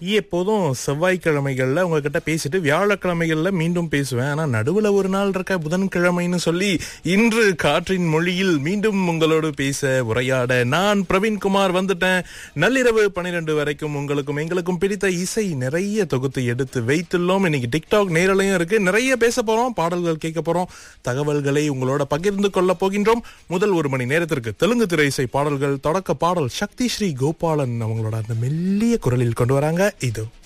எப்போதும் செவ்வாய்க்கிழமைகள்ல உங்ககிட்ட பேசிட்டு வியாழக்கிழமைகள்ல மீண்டும் பேசுவேன் ஆனா நடுவுல ஒரு நாள் இருக்க புதன்கிழமைன்னு சொல்லி இன்று காற்றின் மொழியில் மீண்டும் உங்களோடு பேச உரையாட நான் பிரவீன்குமார் வந்துட்டேன் நள்ளிரவு பன்னிரண்டு வரைக்கும் உங்களுக்கும் எங்களுக்கும் பிடித்த இசை நிறைய தொகுத்து எடுத்து வைத்துள்ளோம் இன்னைக்கு டிக்டாக் நேரலையும் இருக்கு நிறைய பேச போறோம் பாடல்கள் கேட்க போறோம் தகவல்களை உங்களோட பகிர்ந்து கொள்ள போகின்றோம் முதல் ஒரு மணி நேரத்திற்கு தெலுங்கு திரை இசை பாடல்கள் தொடக்க பாடல் சக்தி ஸ்ரீ கோபாலன் அவங்களோட அந்த மெல்லிய குரலில் கொண்டு வராங்க இது